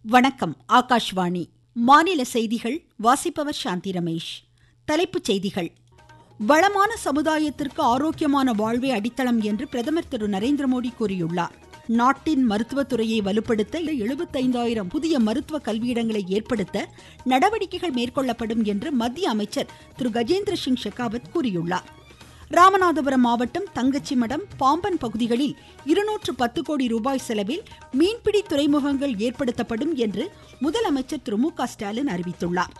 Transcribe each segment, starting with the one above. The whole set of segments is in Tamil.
வணக்கம் ஆகாஷ்வாணி மாநில செய்திகள் வாசிப்பவர் சாந்தி ரமேஷ் தலைப்புச் செய்திகள் வளமான சமுதாயத்திற்கு ஆரோக்கியமான வாழ்வே அடித்தளம் என்று பிரதமர் திரு நரேந்திர மோடி கூறியுள்ளார் நாட்டின் மருத்துவத்துறையை வலுப்படுத்த எழுபத்தைந்தாயிரம் புதிய மருத்துவ கல்வியிடங்களை ஏற்படுத்த நடவடிக்கைகள் மேற்கொள்ளப்படும் என்று மத்திய அமைச்சர் திரு கஜேந்திர சிங் ஷெகாவத் கூறியுள்ளார் ராமநாதபுரம் மாவட்டம் தங்கச்சிமடம் பாம்பன் பகுதிகளில் இருநூற்று பத்து கோடி ரூபாய் செலவில் மீன்பிடி துறைமுகங்கள் ஏற்படுத்தப்படும் என்று முதலமைச்சர் திரு மு க ஸ்டாலின் அறிவித்துள்ளார்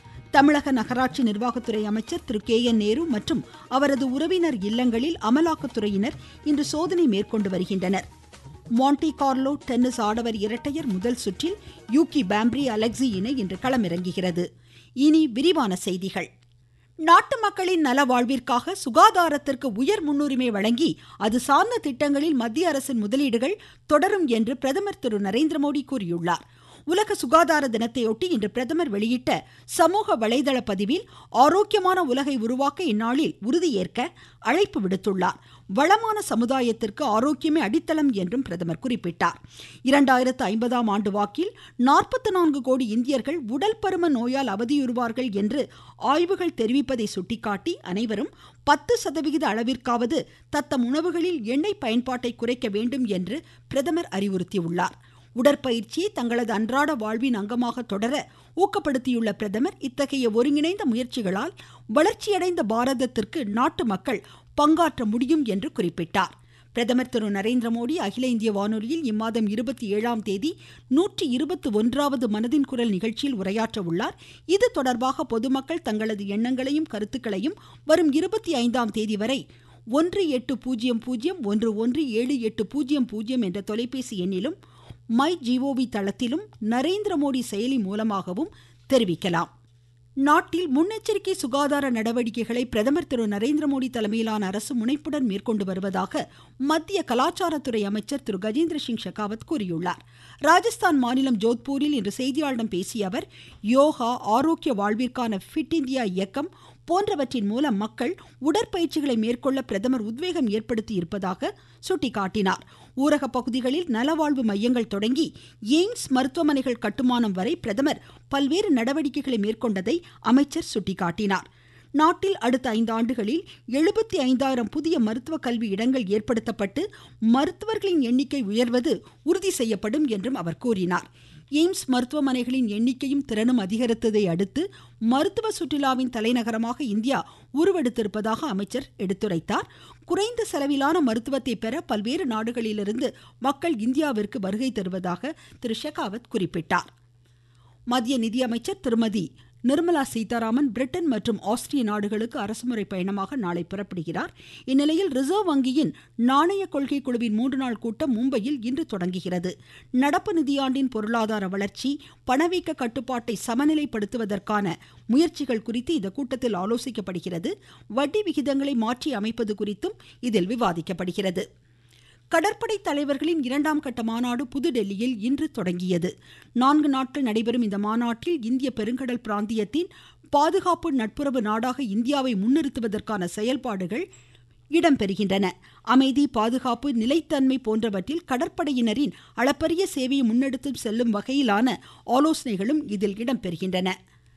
தமிழக நகராட்சி நிர்வாகத்துறை அமைச்சர் திரு கே என் நேரு மற்றும் அவரது உறவினர் இல்லங்களில் அமலாக்கத்துறையினர் இன்று சோதனை மேற்கொண்டு வருகின்றனர் மாண்டி கார்லோ டென்னிஸ் ஆடவர் இரட்டையர் முதல் சுற்றில் யூகி பாம்ப்ரி அலெக்சி இணை இன்று களமிறங்குகிறது இனி விரிவான செய்திகள் நாட்டு மக்களின் நலவாழ்விற்காக சுகாதாரத்திற்கு உயர் முன்னுரிமை வழங்கி அது சார்ந்த திட்டங்களில் மத்திய அரசின் முதலீடுகள் தொடரும் என்று பிரதமர் திரு நரேந்திர மோடி கூறியுள்ளார் உலக சுகாதார தினத்தையொட்டி இன்று பிரதமர் வெளியிட்ட சமூக வலைதள பதிவில் ஆரோக்கியமான உலகை உருவாக்க இந்நாளில் உறுதியேற்க அழைப்பு விடுத்துள்ளார் வளமான சமுதாயத்திற்கு ஆரோக்கியமே அடித்தளம் என்றும் பிரதமர் குறிப்பிட்டார் இரண்டாயிரத்து ஐம்பதாம் ஆண்டு வாக்கில் நாற்பத்தி நான்கு கோடி இந்தியர்கள் உடல் பருமன் நோயால் அவதியுறுவார்கள் என்று ஆய்வுகள் தெரிவிப்பதை சுட்டிக்காட்டி அனைவரும் பத்து சதவிகித அளவிற்காவது தத்தம் உணவுகளில் எண்ணெய் பயன்பாட்டை குறைக்க வேண்டும் என்று பிரதமர் அறிவுறுத்தியுள்ளார் உடற்பயிற்சியை தங்களது அன்றாட வாழ்வின் அங்கமாக தொடர ஊக்கப்படுத்தியுள்ள பிரதமர் இத்தகைய ஒருங்கிணைந்த முயற்சிகளால் வளர்ச்சியடைந்த பாரதத்திற்கு நாட்டு மக்கள் பங்காற்ற முடியும் என்று குறிப்பிட்டார் பிரதமர் திரு நரேந்திர மோடி அகில இந்திய வானொலியில் இம்மாதம் இருபத்தி ஏழாம் தேதி நூற்றி இருபத்தி ஒன்றாவது மனதின் குரல் நிகழ்ச்சியில் உரையாற்ற உள்ளார் இது தொடர்பாக பொதுமக்கள் தங்களது எண்ணங்களையும் கருத்துக்களையும் வரும் இருபத்தி ஐந்தாம் தேதி வரை ஒன்று எட்டு பூஜ்ஜியம் பூஜ்ஜியம் ஒன்று ஒன்று ஏழு எட்டு பூஜ்ஜியம் பூஜ்ஜியம் என்ற தொலைபேசி எண்ணிலும் மை ஜிஓவி தளத்திலும் நரேந்திர மோடி செயலி மூலமாகவும் தெரிவிக்கலாம் நாட்டில் முன்னெச்சரிக்கை சுகாதார நடவடிக்கைகளை பிரதமர் திரு நரேந்திர மோடி தலைமையிலான அரசு முனைப்புடன் மேற்கொண்டு வருவதாக மத்திய கலாச்சாரத்துறை அமைச்சர் திரு கஜேந்திர சிங் ஷெகாவத் கூறியுள்ளார் ராஜஸ்தான் மாநிலம் ஜோத்பூரில் இன்று செய்தியாளர்களிடம் பேசிய அவர் யோகா ஆரோக்கிய வாழ்விற்கான ஃபிட் இந்தியா இயக்கம் போன்றவற்றின் மூலம் மக்கள் உடற்பயிற்சிகளை மேற்கொள்ள பிரதமர் உத்வேகம் ஏற்படுத்தி இருப்பதாக சுட்டிக்காட்டினார் ஊரக பகுதிகளில் நலவாழ்வு மையங்கள் தொடங்கி எய்ம்ஸ் மருத்துவமனைகள் கட்டுமானம் வரை பிரதமர் பல்வேறு நடவடிக்கைகளை மேற்கொண்டதை அமைச்சர் சுட்டிக்காட்டினார் நாட்டில் அடுத்த ஐந்து ஆண்டுகளில் எழுபத்தி ஐந்தாயிரம் புதிய மருத்துவ கல்வி இடங்கள் ஏற்படுத்தப்பட்டு மருத்துவர்களின் எண்ணிக்கை உயர்வது உறுதி செய்யப்படும் என்றும் அவர் கூறினார் எய்ம்ஸ் மருத்துவமனைகளின் எண்ணிக்கையும் திறனும் அதிகரித்ததை அடுத்து மருத்துவ சுற்றுலாவின் தலைநகரமாக இந்தியா உருவெடுத்திருப்பதாக அமைச்சர் எடுத்துரைத்தார் குறைந்த செலவிலான மருத்துவத்தை பெற பல்வேறு நாடுகளிலிருந்து மக்கள் இந்தியாவிற்கு வருகை தருவதாக திரு ஷெகாவத் குறிப்பிட்டார் மத்திய நிதியமைச்சர் திருமதி நிர்மலா சீதாராமன் பிரிட்டன் மற்றும் ஆஸ்திரிய நாடுகளுக்கு அரசுமுறை பயணமாக நாளை புறப்படுகிறார் இந்நிலையில் ரிசர்வ் வங்கியின் நாணய கொள்கை குழுவின் மூன்று நாள் கூட்டம் மும்பையில் இன்று தொடங்குகிறது நடப்பு நிதியாண்டின் பொருளாதார வளர்ச்சி பணவீக்க கட்டுப்பாட்டை சமநிலைப்படுத்துவதற்கான முயற்சிகள் குறித்து இந்த கூட்டத்தில் ஆலோசிக்கப்படுகிறது வட்டி விகிதங்களை மாற்றி அமைப்பது குறித்தும் இதில் விவாதிக்கப்படுகிறது கடற்படை தலைவர்களின் இரண்டாம் கட்ட மாநாடு புதுடெல்லியில் இன்று தொடங்கியது நான்கு நாட்கள் நடைபெறும் இந்த மாநாட்டில் இந்திய பெருங்கடல் பிராந்தியத்தின் பாதுகாப்பு நட்புறவு நாடாக இந்தியாவை முன்னிறுத்துவதற்கான செயல்பாடுகள் இடம்பெறுகின்றன அமைதி பாதுகாப்பு நிலைத்தன்மை போன்றவற்றில் கடற்படையினரின் அளப்பரிய சேவையை முன்னெடுத்து செல்லும் வகையிலான ஆலோசனைகளும் இதில் இடம்பெறுகின்றன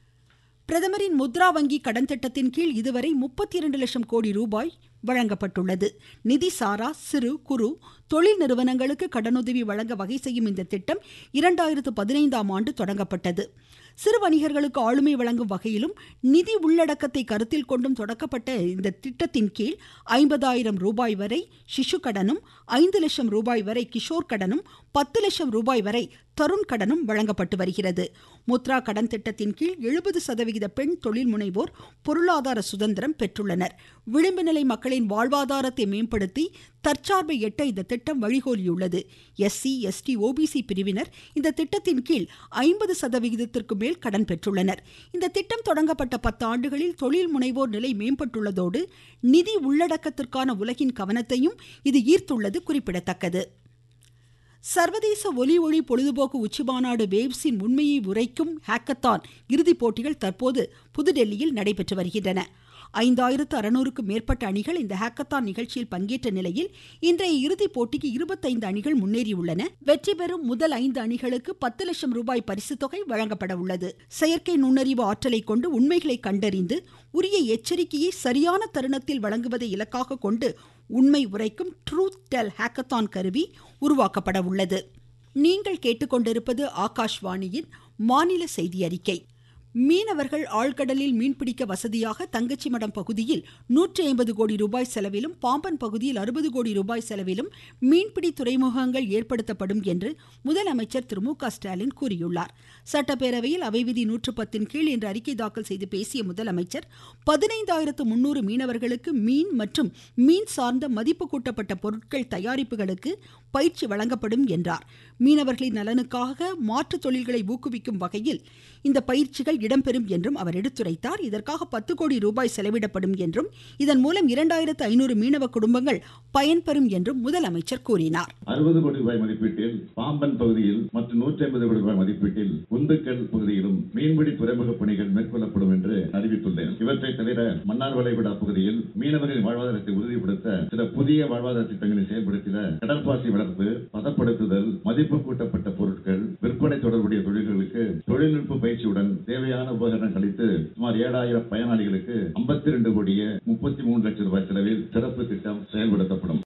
பிரதமரின் முத்ரா வங்கி கடன் திட்டத்தின் கீழ் இதுவரை முப்பத்தி இரண்டு லட்சம் கோடி ரூபாய் வழங்கப்பட்டுள்ளது நிதி சாரா சிறு குறு தொழில் நிறுவனங்களுக்கு கடனுதவி வழங்க வகை செய்யும் இந்த திட்டம் இரண்டாயிரத்து பதினைந்தாம் ஆண்டு தொடங்கப்பட்டது சிறு வணிகர்களுக்கு ஆளுமை வழங்கும் வகையிலும் நிதி உள்ளடக்கத்தை கருத்தில் கொண்டும் தொடக்கப்பட்ட இந்த திட்டத்தின் கீழ் ஐம்பதாயிரம் ரூபாய் வரை சிசு கடனும் ஐந்து லட்சம் ரூபாய் வரை கிஷோர் கடனும் பத்து லட்சம் ரூபாய் வரை தருண் கடனும் வழங்கப்பட்டு வருகிறது முத்ரா கடன் திட்டத்தின் கீழ் எழுபது சதவிகித பெண் தொழில் முனைவோர் பொருளாதார சுதந்திரம் பெற்றுள்ளனர் விளிம்பு நிலை மக்களின் வாழ்வாதாரத்தை மேம்படுத்தி தற்சார்பை எட்ட இந்த திட்டம் வழிகோலியுள்ளது எஸ்சி எஸ்டி ஓபிசி பிரிவினர் இந்த திட்டத்தின் கீழ் ஐம்பது சதவிகிதத்திற்கு மேல் கடன் பெற்றுள்ளனர் இந்த திட்டம் தொடங்கப்பட்ட பத்து ஆண்டுகளில் தொழில் முனைவோர் நிலை மேம்பட்டுள்ளதோடு நிதி உள்ளடக்கத்திற்கான உலகின் கவனத்தையும் இது ஈர்த்துள்ளது குறிப்பிடத்தக்கது சர்வதேச ஒலி ஒளி பொழுதுபோக்கு உச்சிமாநாடு வேவ்ஸின் உண்மையை உரைக்கும் ஹேக்கத்தான் இறுதிப் போட்டிகள் தற்போது புதுடெல்லியில் நடைபெற்று வருகின்றன ஐந்தாயிரத்து அறுநூறுக்கும் மேற்பட்ட அணிகள் இந்த ஹேக்கத்தான் நிகழ்ச்சியில் பங்கேற்ற நிலையில் இன்றைய இறுதிப் போட்டிக்கு இருபத்தைந்து அணிகள் முன்னேறியுள்ளன வெற்றி பெறும் முதல் ஐந்து அணிகளுக்கு பத்து லட்சம் ரூபாய் பரிசுத் தொகை வழங்கப்பட உள்ளது செயற்கை நுண்ணறிவு ஆற்றலை கொண்டு உண்மைகளை கண்டறிந்து உரிய எச்சரிக்கையை சரியான தருணத்தில் வழங்குவதை இலக்காக கொண்டு உண்மை உரைக்கும் ட்ரூத் டெல் ஹேக்கத்தான் கருவி உருவாக்கப்பட உள்ளது நீங்கள் கேட்டுக்கொண்டிருப்பது ஆகாஷ்வாணியின் மாநில செய்தி அறிக்கை மீனவர்கள் ஆழ்கடலில் மீன்பிடிக்க வசதியாக தங்கச்சிமடம் பகுதியில் நூற்றி ஐம்பது கோடி ரூபாய் செலவிலும் பாம்பன் பகுதியில் அறுபது கோடி ரூபாய் செலவிலும் மீன்பிடி துறைமுகங்கள் ஏற்படுத்தப்படும் என்று முதலமைச்சர் திரு மு க ஸ்டாலின் கூறியுள்ளார் சட்டப்பேரவையில் அவை விதி நூற்று பத்தின் கீழ் இன்று அறிக்கை தாக்கல் செய்து பேசிய முதலமைச்சர் பதினைந்தாயிரத்து முன்னூறு மீனவர்களுக்கு மீன் மற்றும் மீன் சார்ந்த மதிப்பு கூட்டப்பட்ட பொருட்கள் தயாரிப்புகளுக்கு பயிற்சி வழங்கப்படும் என்றார் மீனவர்களின் நலனுக்காக மாற்று தொழில்களை ஊக்குவிக்கும் வகையில் இந்த பயிற்சிகள் இடம்பெறும் என்றும் அவர் எடுத்துரைத்தார் இதற்காக பத்து கோடி ரூபாய் செலவிடப்படும் என்றும் இதன் மூலம் இரண்டாயிரத்து ஐநூறு மீனவ குடும்பங்கள் பயன்பெறும் என்றும் முதலமைச்சர் கூறினார் அறுபது கோடி ரூபாய் மதிப்பீட்டில் பாம்பன் பகுதியில் மற்றும் நூற்றி ஐம்பது கோடி ரூபாய் மதிப்பீட்டில் குந்துக்கல் பகுதியிலும் மீன்பிடி துறைமுக பணிகள் மேற்கொள்ளப்படும் என்று அறிவித்துள்ளேன் இவற்றை தவிர மன்னார் வளைகுடா பகுதியில் மீனவர்களின் வாழ்வாதாரத்தை உறுதிப்படுத்த சில புதிய வாழ்வாதார திட்டங்களை செயல்படுத்திட கடற்பாசி வளர்ப்பு பதப்படுத்துதல் மதிப்பு கூட்டப்பட்ட பொருட்கள் விற்பனை தொடர்புடைய தொழில்களுக்கு தொழில்நுட்ப பயிற்சியுடன் தேவையான உபகரணங்கள் அளித்து சுமார் ஏழாயிரம் பயனாளிகளுக்கு ஐம்பத்தி ரெண்டு கோடியே முப்பத்தி மூன்று லட்சம் ரூபாய் செலவில் சிறப்பு திட்டம் செயல்படுத்தப்படும்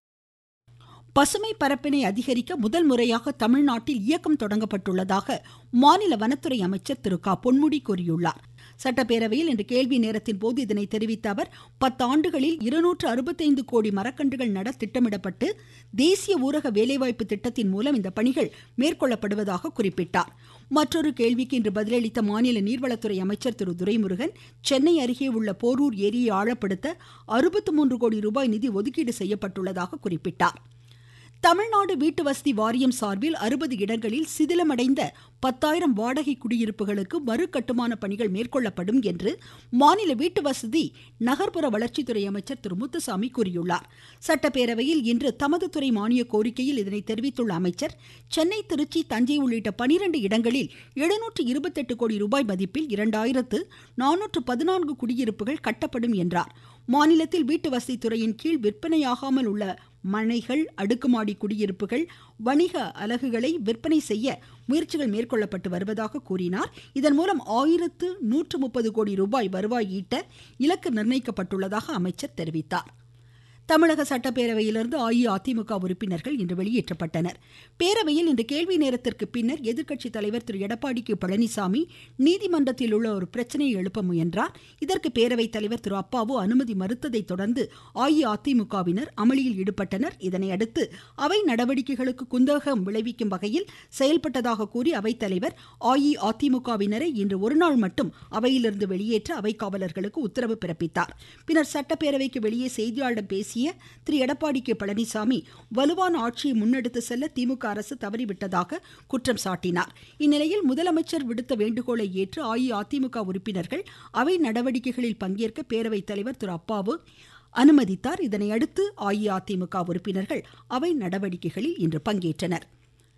பசுமை பரப்பினை அதிகரிக்க முதல் முறையாக தமிழ்நாட்டில் இயக்கம் தொடங்கப்பட்டுள்ளதாக மாநில வனத்துறை அமைச்சர் திரு க பொன்முடி கூறியுள்ளார் சட்டப்பேரவையில் இன்று கேள்வி நேரத்தின் போது இதனை தெரிவித்த அவர் பத்தாண்டுகளில் இருநூற்று அறுபத்தைந்து கோடி மரக்கன்றுகள் நட திட்டமிடப்பட்டு தேசிய ஊரக வேலைவாய்ப்பு திட்டத்தின் மூலம் இந்த பணிகள் மேற்கொள்ளப்படுவதாக குறிப்பிட்டார் மற்றொரு கேள்விக்கு இன்று பதிலளித்த மாநில நீர்வளத்துறை அமைச்சர் திரு துரைமுருகன் சென்னை அருகே உள்ள போரூர் ஏரியை ஆழப்படுத்த அறுபத்து மூன்று கோடி ரூபாய் நிதி ஒதுக்கீடு செய்யப்பட்டுள்ளதாக குறிப்பிட்டார் தமிழ்நாடு வீட்டு வசதி வாரியம் சார்பில் அறுபது இடங்களில் சிதிலமடைந்த பத்தாயிரம் வாடகை குடியிருப்புகளுக்கு மறு கட்டுமான பணிகள் மேற்கொள்ளப்படும் என்று மாநில வீட்டு வசதி நகர்ப்புற வளர்ச்சித்துறை அமைச்சர் திரு முத்துசாமி கூறியுள்ளார் சட்டப்பேரவையில் இன்று தமது துறை மானிய கோரிக்கையில் இதனை தெரிவித்துள்ள அமைச்சர் சென்னை திருச்சி தஞ்சை உள்ளிட்ட பனிரெண்டு இடங்களில் எழுநூற்று இருபத்தெட்டு கோடி ரூபாய் மதிப்பில் இரண்டாயிரத்து நானூற்று பதினான்கு குடியிருப்புகள் கட்டப்படும் என்றார் மாநிலத்தில் வீட்டு வசதி துறையின் கீழ் விற்பனையாகாமல் உள்ள மனைகள் அடுக்குமாடி குடியிருப்புகள் வணிக அலகுகளை விற்பனை செய்ய முயற்சிகள் மேற்கொள்ளப்பட்டு வருவதாக கூறினார் இதன் மூலம் ஆயிரத்து நூற்று முப்பது கோடி ரூபாய் வருவாய் ஈட்ட இலக்கு நிர்ணயிக்கப்பட்டுள்ளதாக அமைச்சர் தெரிவித்தார் தமிழக சட்டப்பேரவையிலிருந்து அஇஅதிமுக உறுப்பினர்கள் இன்று வெளியேற்றப்பட்டனர் பேரவையில் இன்று கேள்வி நேரத்திற்கு பின்னர் எதிர்க்கட்சித் தலைவர் திரு எடப்பாடி கே பழனிசாமி நீதிமன்றத்தில் உள்ள ஒரு பிரச்சனையை எழுப்ப முயன்றார் இதற்கு பேரவைத் தலைவர் திரு அப்பாவு அனுமதி மறுத்ததை தொடர்ந்து அஇஅதிமுகவினர் அமளியில் ஈடுபட்டனர் இதனையடுத்து அவை நடவடிக்கைகளுக்கு குந்தகம் விளைவிக்கும் வகையில் செயல்பட்டதாக கூறி அவைத்தலைவர் அஇஅதிமுகவினரை இன்று ஒருநாள் மட்டும் அவையிலிருந்து வெளியேற்ற அவை காவலர்களுக்கு உத்தரவு பிறப்பித்தார் பின்னர் சட்டப்பேரவைக்கு வெளியே செய்தியாளர்களிடம் பேசிய திரு எடப்பாடி கே பழனிசாமி வலுவான ஆட்சியை முன்னெடுத்து செல்ல திமுக அரசு தவறிவிட்டதாக குற்றம் சாட்டினார் இந்நிலையில் முதலமைச்சர் விடுத்த வேண்டுகோளை ஏற்று அஇஅதிமுக உறுப்பினர்கள் அவை நடவடிக்கைகளில் பங்கேற்க பேரவைத் தலைவர் திரு அப்பாவு அனுமதித்தார் இதனையடுத்து அஇஅதிமுக உறுப்பினர்கள் அவை நடவடிக்கைகளில் இன்று பங்கேற்றனர்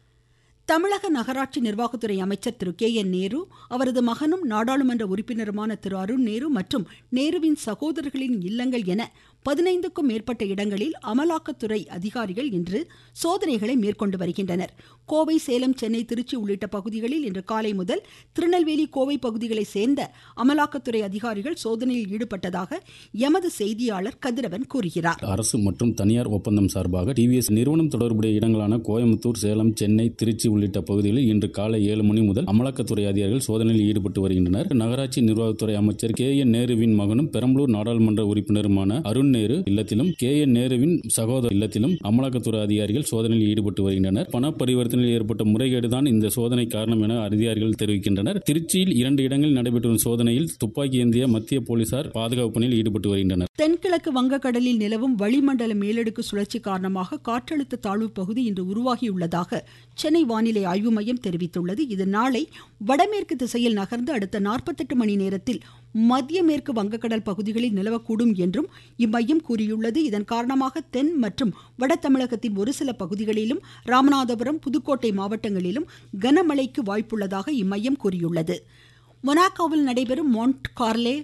தமிழக நகராட்சி நிர்வாகத்துறை அமைச்சர் திரு கே என் நேரு அவரது மகனும் நாடாளுமன்ற உறுப்பினருமான திரு அருண் நேரு மற்றும் நேருவின் சகோதரர்களின் இல்லங்கள் என பதினைந்துக்கும் மேற்பட்ட இடங்களில் அமலாக்கத்துறை அதிகாரிகள் இன்று சோதனைகளை மேற்கொண்டு வருகின்றனர் கோவை சேலம் சென்னை திருச்சி உள்ளிட்ட பகுதிகளில் இன்று காலை முதல் திருநெல்வேலி கோவை பகுதிகளை சேர்ந்த அமலாக்கத்துறை அதிகாரிகள் சோதனையில் ஈடுபட்டதாக எமது செய்தியாளர் கதிரவன் கூறுகிறார் அரசு மற்றும் தனியார் ஒப்பந்தம் சார்பாக டிவிஎஸ் நிறுவனம் தொடர்புடைய இடங்களான கோயம்புத்தூர் சேலம் சென்னை திருச்சி உள்ளிட்ட பகுதிகளில் இன்று காலை ஏழு மணி முதல் அமலாக்கத்துறை அதிகாரிகள் சோதனையில் ஈடுபட்டு வருகின்றனர் நகராட்சி நிர்வாகத்துறை அமைச்சர் கே என் நேருவின் மகனும் பெரம்பலூர் நாடாளுமன்ற உறுப்பினருமான அருண் நேரு இல்லத்திலும் கே என் நேருவின் சகோதர இல்லத்திலும் அமலாக்கத்துறை அதிகாரிகள் சோதனையில் ஈடுபட்டு வருகின்றனர் பண பரிவர்த்தனையில் ஏற்பட்ட முறைகேடுதான் இந்த சோதனை காரணம் என அதிகாரிகள் தெரிவிக்கின்றனர் திருச்சியில் இரண்டு இடங்களில் நடைபெற்ற வரும் சோதனையில் துப்பாக்கி ஏந்திய மத்திய போலீசார் பாதுகாப்பு பணியில் ஈடுபட்டு வருகின்றனர் தென்கிழக்கு வங்கக்கடலில் நிலவும் வளிமண்டல மேலடுக்கு சுழற்சி காரணமாக காற்றழுத்த தாழ்வு பகுதி இன்று உருவாகியுள்ளதாக சென்னை வானிலை ஆய்வு மையம் தெரிவித்துள்ளது இது நாளை வடமேற்கு திசையில் நகர்ந்து அடுத்த நாற்பத்தெட்டு மணி நேரத்தில் மத்திய மேற்கு வங்கக்கடல் பகுதிகளில் நிலவக்கூடும் என்றும் இம்மையம் கூறியுள்ளது இதன் காரணமாக தென் மற்றும் வட தமிழகத்தின் ஒரு சில பகுதிகளிலும் ராமநாதபுரம் புதுக்கோட்டை மாவட்டங்களிலும் கனமழைக்கு வாய்ப்புள்ளதாக இம்மையம் கூறியுள்ளது மொனாக்கோவில் நடைபெறும் மாண்ட் கார்லே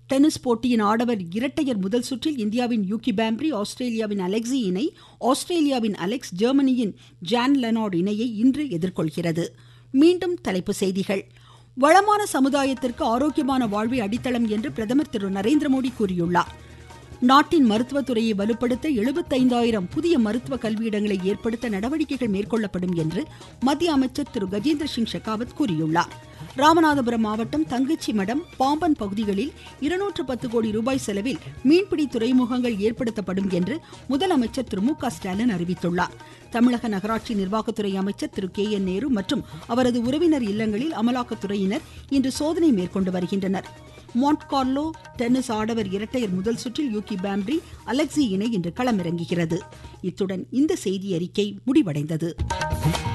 டென்னிஸ் போட்டியின் ஆடவர் இரட்டையர் முதல் சுற்றில் இந்தியாவின் யூகி பாம்ப்ரி ஆஸ்திரேலியாவின் அலெக்சி இணை ஆஸ்திரேலியாவின் அலெக்ஸ் ஜெர்மனியின் ஜான் லெனார்ட் இணையை இன்று எதிர்கொள்கிறது மீண்டும் தலைப்புச் செய்திகள் வளமான சமுதாயத்திற்கு ஆரோக்கியமான வாழ்வை அடித்தளம் என்று பிரதமர் திரு நரேந்திர மோடி கூறியுள்ளார் நாட்டின் மருத்துவத்துறையை வலுப்படுத்த எழுபத்தைந்தாயிரம் புதிய மருத்துவ கல்வியிடங்களை ஏற்படுத்த நடவடிக்கைகள் மேற்கொள்ளப்படும் என்று மத்திய அமைச்சர் திரு கஜேந்திர சிங் ஷெகாவத் கூறியுள்ளார் ராமநாதபுரம் மாவட்டம் தங்கச்சி மடம் பாம்பன் பகுதிகளில் இருநூற்று பத்து கோடி ரூபாய் செலவில் மீன்பிடி துறைமுகங்கள் ஏற்படுத்தப்படும் என்று முதலமைச்சர் திரு மு க ஸ்டாலின் அறிவித்துள்ளார் தமிழக நகராட்சி நிர்வாகத்துறை அமைச்சர் திரு கே என் நேரு மற்றும் அவரது உறவினர் இல்லங்களில் அமலாக்கத்துறையினர் இன்று சோதனை மேற்கொண்டு வருகின்றனர் மான்ட்கார்லோ டென்னிஸ் ஆடவர் இரட்டையர் முதல் சுற்றில் யூகி பாம்ப்ரி அலெக்சி இணை இன்று களமிறங்குகிறது இத்துடன் இந்த செய்தி அறிக்கை முடிவடைந்தது